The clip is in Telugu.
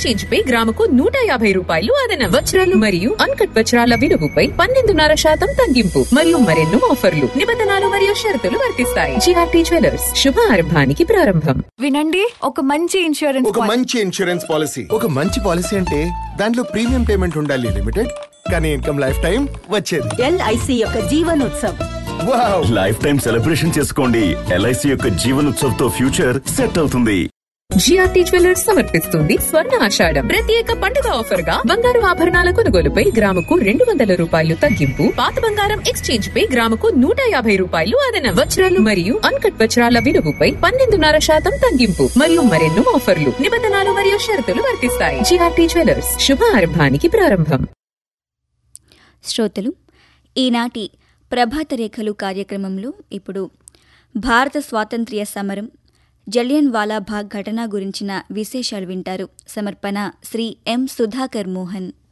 ఎక్స్చేంజ్ పై గ్రాముకు నూట యాభై రూపాయలు అదనం వజ్రాలు మరియు అన్కట్ వజ్రాల విలువపై పన్నెండున్నర శాతం తగ్గింపు మరియు మరెన్నో ఆఫర్లు నిబంధనలు మరియు షరతులు వర్తిస్తాయి జిఆర్టీ జ్యువెలర్స్ శుభారంభానికి ప్రారంభం వినండి ఒక మంచి ఇన్సూరెన్స్ ఒక మంచి ఇన్సూరెన్స్ పాలసీ ఒక మంచి పాలసీ అంటే దాంట్లో ప్రీమియం పేమెంట్ ఉండాలి లిమిటెడ్ కానీ ఇన్కమ్ లైఫ్ టైం వచ్చేది ఎల్ఐసి యొక్క Jeevanotsav wow lifetime celebration చేసుకోండి ఎల్ఐసి యొక్క జీవన్ ఉత్సవ్ తో ఫ్యూచర్ సెట్ అవుతుంది జిఆర్టీ జ్యువెలర్స్ సమర్పిస్తుంది స్వర్ణ ఆషాఢం ప్రత్యేక పండుగ ఆఫర్ గా బంగారు ఆభరణాల కొనుగోలుపై గ్రాముకు రెండు వందల రూపాయలు తగ్గింపు పాత బంగారం ఎక్స్చేంజ్ పై గ్రాముకు నూట యాభై రూపాయలు అదనం వజ్రాలు మరియు అన్కట్ వజ్రాల విలువపై పన్నెండున్నర శాతం తగ్గింపు మరియు మరెన్నో ఆఫర్లు నిబంధనలు మరియు షరతులు వర్తిస్తాయి జిఆర్టీ జ్యువెలర్స్ శుభారంభానికి ప్రారంభం శ్రోతలు ఈనాటి ప్రభాత రేఖలు కార్యక్రమంలో ఇప్పుడు భారత స్వాతంత్ర్య సమరం జలియన్ వాలాబాగ్ ఘటన గురించిన విశేషాలు వింటారు సమర్పణ శ్రీ ఎం సుధాకర్ మోహన్